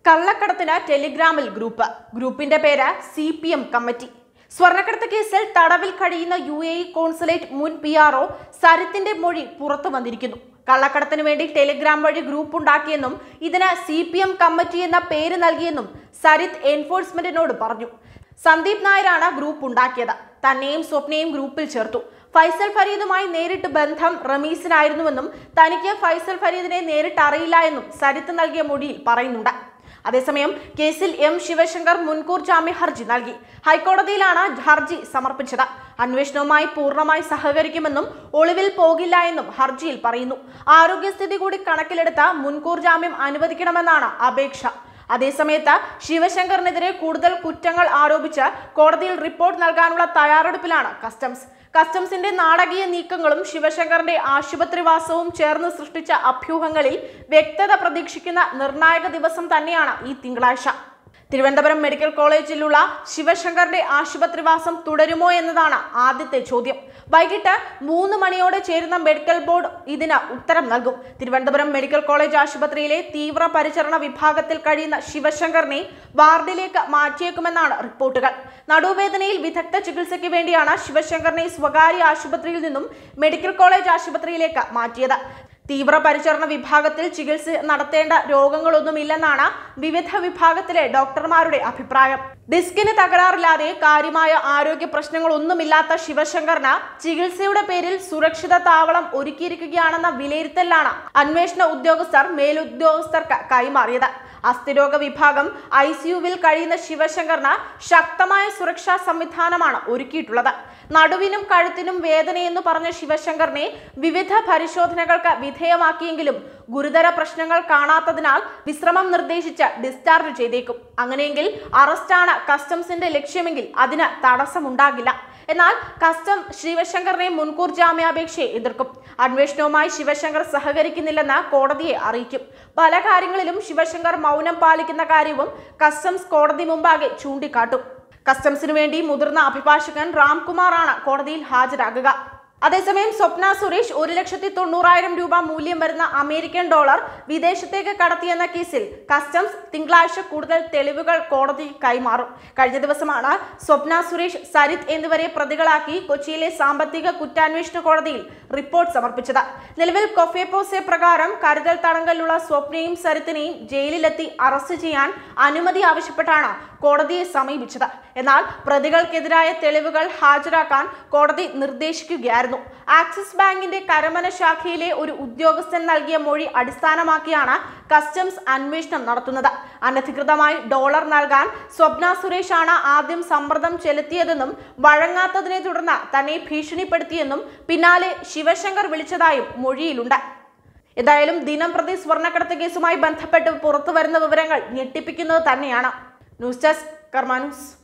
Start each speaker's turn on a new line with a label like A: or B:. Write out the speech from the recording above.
A: കള്ളക്കടത്തിന് ടെലിഗ്രാമിൽ group ഗ്രൂപ്പിന്റെ പേര് C P M committee സ്വർണ്ണക്കടത്ത് കേസിൽ തടവിൽ കഴിയുന്ന യു എ ഇ കോൺസുലേറ്റ് മുൻ പി ആർ ഒ സരിത്തിന്റെ മൊഴി പുറത്തു വന്നിരിക്കുന്നു കള്ളക്കടത്തിന് വേണ്ടി ടെലിഗ്രാം വഴി ഗ്രൂപ്പ് ഉണ്ടാക്കിയെന്നും ഇതിന് സി പി എം കമ്മിറ്റി എന്ന പേര് നൽകിയെന്നും സരിത്ത് എൻഫോഴ്സ്മെന്റിനോട് പറഞ്ഞു സന്ദീപ് നായരാണ് ഗ്രൂപ്പ് ഉണ്ടാക്കിയത് തന്നെയും സ്വപ്നയും ഗ്രൂപ്പിൽ ചേർത്തു ഫൈസൽ ഫരീദുമായി നേരിട്ട് ബന്ധം റമീസിനായിരുന്നുവെന്നും തനിക്ക് ഫൈസൽ ഫരീദിനെ നേരിട്ട് അറിയില്ല എന്നും സരിത്ത് നൽകിയ മൊഴിയിൽ പറയുന്നുണ്ട് അതേസമയം കേസിൽ എം ശിവശങ്കർ മുൻകൂർ ജാമ്യ ഹർജി നൽകി ഹൈക്കോടതിയിലാണ് ഹർജി സമർപ്പിച്ചത് അന്വേഷണവുമായി പൂർണ്ണമായി സഹകരിക്കുമെന്നും ഒളിവിൽ പോകില്ല എന്നും ഹർജിയിൽ പറയുന്നു ആരോഗ്യസ്ഥിതി കൂടി കണക്കിലെടുത്ത മുൻകൂർ ജാമ്യം അനുവദിക്കണമെന്നാണ് അപേക്ഷ അതേസമയത്ത് ശിവശങ്കറിനെതിരെ കൂടുതൽ കുറ്റങ്ങൾ ആരോപിച്ച് കോടതിയിൽ റിപ്പോർട്ട് നൽകാനുള്ള തയ്യാറെടുപ്പിലാണ് കസ്റ്റംസ് കസ്റ്റംസിന്റെ നാടകീയ നീക്കങ്ങളും ശിവശങ്കറിന്റെ ആശുപത്രിവാസവും ചേർന്ന് സൃഷ്ടിച്ച അഭ്യൂഹങ്ങളിൽ വ്യക്തത പ്രതീക്ഷിക്കുന്ന നിർണായക ദിവസം തന്നെയാണ് ഈ തിങ്കളാഴ്ച തിരുവനന്തപുരം മെഡിക്കൽ കോളേജിലുള്ള ശിവശങ്കറിന്റെ ആശുപത്രിവാസം തുടരുമോ എന്നതാണ് ആദ്യത്തെ ചോദ്യം വൈകിട്ട് മൂന്ന് മണിയോടെ ചേരുന്ന മെഡിക്കൽ ബോർഡ് ഇതിന് ഉത്തരം നൽകും തിരുവനന്തപുരം മെഡിക്കൽ കോളേജ് ആശുപത്രിയിലെ തീവ്ര പരിചരണ വിഭാഗത്തിൽ കഴിയുന്ന ശിവശങ്കറിനെ വാർഡിലേക്ക് മാറ്റിയേക്കുമെന്നാണ് റിപ്പോർട്ടുകൾ നടുവേദനയിൽ വിദഗ്ധ ചികിത്സയ്ക്ക് വേണ്ടിയാണ് ശിവശങ്കറിനെ സ്വകാര്യ ആശുപത്രിയിൽ നിന്നും മെഡിക്കൽ കോളേജ് ആശുപത്രിയിലേക്ക് മാറ്റിയത് തീവ്ര പരിചരണ വിഭാഗത്തിൽ ചികിത്സ നടത്തേണ്ട രോഗങ്ങളൊന്നുമില്ലെന്നാണ് വിവിധ വിഭാഗത്തിലെ ഡോക്ടർമാരുടെ അഭിപ്രായം ഡിസ്കിന് തകരാറില്ലാതെ കാര്യമായ ആരോഗ്യ പ്രശ്നങ്ങളൊന്നുമില്ലാത്ത ശിവശങ്കറിന് ചികിത്സയുടെ പേരിൽ സുരക്ഷിത താവളം ഒരുക്കിയിരിക്കുകയാണെന്ന വിലയിരുത്തലാണ് അന്വേഷണ ഉദ്യോഗസ്ഥർ മേലുദ്യോഗസ്ഥർക്ക് കൈമാറിയത് അസ്ഥിരോഗ വിഭാഗം ഐ സിയുവിൽ കഴിയുന്ന ശിവശങ്കറിന് ശക്തമായ സുരക്ഷാ സംവിധാനമാണ് ഒരുക്കിയിട്ടുള്ളത് നടുവിനും കഴുത്തിനും വേദനയെന്ന് പറഞ്ഞ ശിവശങ്കറിനെ വിവിധ പരിശോധനകൾക്ക് വിധേയമാക്കിയെങ്കിലും ഗുരുതര പ്രശ്നങ്ങൾ കാണാത്തതിനാൽ വിശ്രമം നിർദ്ദേശിച്ച് ഡിസ്ചാർജ് ചെയ്തേക്കും അങ്ങനെയെങ്കിൽ അറസ്റ്റാണ് കസ്റ്റംസിന്റെ ലക്ഷ്യമെങ്കിൽ അതിന് തടസ്സമുണ്ടാകില്ല എന്നാൽ കസ്റ്റം ശിവശങ്കറിനെ മുൻകൂർ ജാമ്യാപേക്ഷയെ എതിർക്കും അന്വേഷണവുമായി ശിവശങ്കർ സഹകരിക്കുന്നില്ലെന്ന് കോടതിയെ അറിയിക്കും പല കാര്യങ്ങളിലും ശിവശങ്കർ മൗനം പാലിക്കുന്ന കാര്യവും കസ്റ്റംസ് കോടതി മുമ്പാകെ ചൂണ്ടിക്കാട്ടും കസ്റ്റംസിനു വേണ്ടി മുതിർന്ന അഭിഭാഷകൻ രാംകുമാറാണ് കോടതിയിൽ ഹാജരാകുക അതേസമയം സ്വപ്ന സുരേഷ് ഒരു ലക്ഷത്തി തൊണ്ണൂറായിരം രൂപ മൂല്യം വരുന്ന അമേരിക്കൻ ഡോളർ വിദേശത്തേക്ക് കടത്തിയെന്ന കേസിൽ കസ്റ്റംസ് തിങ്കളാഴ്ച കൂടുതൽ തെളിവുകൾ കോടതിയിൽ കൈമാറും കഴിഞ്ഞ ദിവസമാണ് സ്വപ്ന സുരേഷ് സരിത് എന്നിവരെ പ്രതികളാക്കി കൊച്ചിയിലെ സാമ്പത്തിക കുറ്റാന്വേഷണ കോടതിയിൽ റിപ്പോർട്ട് സമർപ്പിച്ചത് നിലവിൽ കൊഫേപ്പോസെ പ്രകാരം കരുതൽ തടങ്കലിലുള്ള സ്വപ്നയും സരിത്തിനെയും ജയിലിലെത്തി അറസ്റ്റ് ചെയ്യാൻ അനുമതി ആവശ്യപ്പെട്ടാണ് കോടതിയെ സമീപിച്ചത് എന്നാൽ പ്രതികൾക്കെതിരായ തെളിവുകൾ ഹാജരാക്കാൻ കോടതി നിർദ്ദേശിക്കുകയായിരുന്നു ആക്സിസ് ബാങ്കിന്റെ കരമന ശാഖയിലെ ഒരു ഉദ്യോഗസ്ഥൻ നൽകിയ മൊഴി അടിസ്ഥാനമാക്കിയാണ് കസ്റ്റംസ് അന്വേഷണം നടത്തുന്നത് അനധികൃതമായി ഡോളർ നൽകാൻ സ്വപ്ന സുരേഷാണ് ആദ്യം സമ്മർദ്ദം ചെലുത്തിയതെന്നും വഴങ്ങാത്തതിനെ തുടർന്ന് തന്നെ ഭീഷണിപ്പെടുത്തിയെന്നും പിന്നാലെ ശിവശങ്കർ വിളിച്ചതായും മൊഴിയിലുണ്ട് എന്തായാലും ദിനം പ്രതി സ്വർണ്ണക്കടത്ത് കേസുമായി ബന്ധപ്പെട്ട് പുറത്തു വരുന്ന വിവരങ്ങൾ ഞെട്ടിപ്പിക്കുന്നത് തന്നെയാണ് ന്യൂസ് ഡെസ്ക് കർമാ ന്യൂസ്